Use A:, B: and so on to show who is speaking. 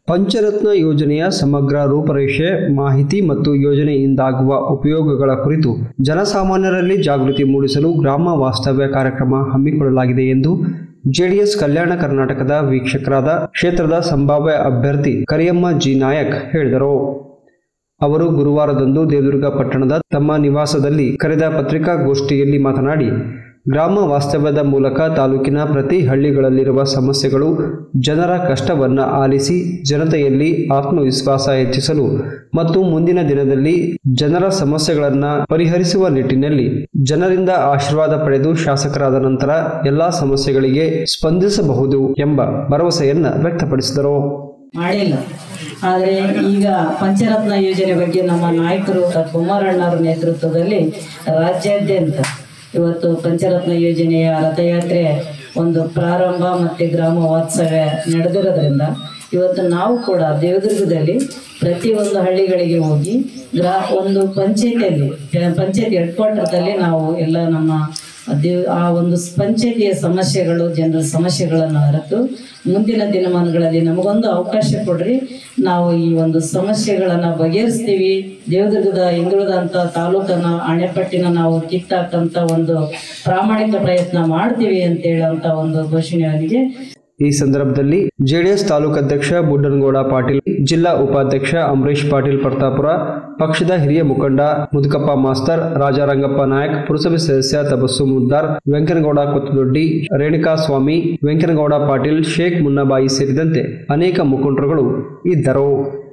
A: ಪಂಚರತ್ನ ಯೋಜನೆಯ ಸಮಗ್ರ ರೂಪರೇಷೆ ಮಾಹಿತಿ ಮತ್ತು ಯೋಜನೆಯಿಂದಾಗುವ ಉಪಯೋಗಗಳ ಕುರಿತು ಜನಸಾಮಾನ್ಯರಲ್ಲಿ ಜಾಗೃತಿ ಮೂಡಿಸಲು ಗ್ರಾಮ ವಾಸ್ತವ್ಯ ಕಾರ್ಯಕ್ರಮ ಹಮ್ಮಿಕೊಳ್ಳಲಾಗಿದೆ ಎಂದು ಜೆಡಿಎಸ್ ಕಲ್ಯಾಣ ಕರ್ನಾಟಕದ ವೀಕ್ಷಕರಾದ ಕ್ಷೇತ್ರದ ಸಂಭಾವ್ಯ ಅಭ್ಯರ್ಥಿ ಕರಿಯಮ್ಮ ಜಿ ನಾಯಕ್ ಹೇಳಿದರು ಅವರು ಗುರುವಾರದಂದು ದೇವದುರ್ಗ ಪಟ್ಟಣದ ತಮ್ಮ ನಿವಾಸದಲ್ಲಿ ಕರೆದ ಪತ್ರಿಕಾಗೋಷ್ಠಿಯಲ್ಲಿ ಮಾತನಾಡಿ ಗ್ರಾಮ ವಾಸ್ತವ್ಯದ ಮೂಲಕ ತಾಲೂಕಿನ ಪ್ರತಿ ಹಳ್ಳಿಗಳಲ್ಲಿರುವ ಸಮಸ್ಯೆಗಳು ಜನರ ಕಷ್ಟವನ್ನ ಆಲಿಸಿ ಜನತೆಯಲ್ಲಿ ಆತ್ಮವಿಶ್ವಾಸ ಹೆಚ್ಚಿಸಲು ಮತ್ತು ಮುಂದಿನ ದಿನದಲ್ಲಿ ಜನರ ಸಮಸ್ಯೆಗಳನ್ನು ಪರಿಹರಿಸುವ ನಿಟ್ಟಿನಲ್ಲಿ ಜನರಿಂದ ಆಶೀರ್ವಾದ ಪಡೆದು ಶಾಸಕರಾದ ನಂತರ ಎಲ್ಲಾ ಸಮಸ್ಯೆಗಳಿಗೆ ಸ್ಪಂದಿಸಬಹುದು ಎಂಬ ಭರವಸೆಯನ್ನ ವ್ಯಕ್ತಪಡಿಸಿದರು
B: ಮಾಡಿಲ್ಲ ಆದರೆ ಈಗ ಪಂಚರತ್ನ ಯೋಜನೆ ಬಗ್ಗೆ ನಮ್ಮ ನಾಯಕರು ಕುಮಾರಣ್ಣವರ ನೇತೃತ್ವದಲ್ಲಿ ರಾಜ್ಯಾದ್ಯಂತ ಇವತ್ತು ಪಂಚರತ್ನ ಯೋಜನೆಯ ರಥಯಾತ್ರೆ ಒಂದು ಪ್ರಾರಂಭ ಮತ್ತು ಗ್ರಾಮ ವಾಸ್ತವ್ಯ ನಡೆದಿರೋದ್ರಿಂದ ಇವತ್ತು ನಾವು ಕೂಡ ದೇವದುರ್ಗದಲ್ಲಿ ಪ್ರತಿಯೊಂದು ಹಳ್ಳಿಗಳಿಗೆ ಹೋಗಿ ಗ್ರಾ ಒಂದು ಪಂಚಾಯತಿಯಲ್ಲಿ ಪಂಚಾಯತ್ ಹೆಡ್ ಕ್ವಾರ್ಟರ್ದಲ್ಲಿ ನಾವು ಎಲ್ಲ ನಮ್ಮ ದೇವ್ ಆ ಒಂದು ಪಂಚಾಯತಿಯ ಸಮಸ್ಯೆಗಳು ಜನರ ಸಮಸ್ಯೆಗಳನ್ನು ಅರಿತು ಮುಂದಿನ ದಿನಮಾನಗಳಲ್ಲಿ ನಮಗೊಂದು ಅವಕಾಶ ಕೊಡ್ರಿ ನಾವು ಈ ಒಂದು ಸಮಸ್ಯೆಗಳನ್ನು ಬಗೆಹರಿಸ್ತೀವಿ ದೇವದುರ್ಗದ ಹಿಂದುಳಿದಂಥ ತಾಲೂಕನ್ನ ಅಣೆಪಟ್ಟಿನ ನಾವು ಕಿತ್ತಾಕಂತ ಒಂದು ಪ್ರಾಮಾಣಿಕ ಪ್ರಯತ್ನ ಮಾಡ್ತೀವಿ ಅಂತ ಹೇಳೋಂಥ ಒಂದು ಘೋಷಣೆಯೊಂದಿಗೆ
A: ಈ ಸಂದರ್ಭದಲ್ಲಿ ಜೆಡಿಎಸ್ ತಾಲೂಕು ಅಧ್ಯಕ್ಷ ಬುಡ್ಡನಗೌಡ ಪಾಟೀಲ್ ಜಿಲ್ಲಾ ಉಪಾಧ್ಯಕ್ಷ ಅಂಬರೀಶ್ ಪಾಟೀಲ್ ಪ್ರತಾಪುರ ಪಕ್ಷದ ಹಿರಿಯ ಮುಖಂಡ ಮುದುಕಪ್ಪ ಮಾಸ್ತರ್ ರಾಜಾರಂಗಪ್ಪ ನಾಯಕ್ ಪುರಸಭೆ ಸದಸ್ಯ ತಬಸ್ಸು ಮುದ್ದಾರ್ ವೆಂಕನಗೌಡ ಕೊತ್ತದೊಡ್ಡಿ ರೇಣುಕಾ ಸ್ವಾಮಿ ವೆಂಕನಗೌಡ ಪಾಟೀಲ್ ಶೇಖ್ ಮುನ್ನಬಾಯಿ ಸೇರಿದಂತೆ ಅನೇಕ ಮುಖಂಡರುಗಳು ಇದ್ದರು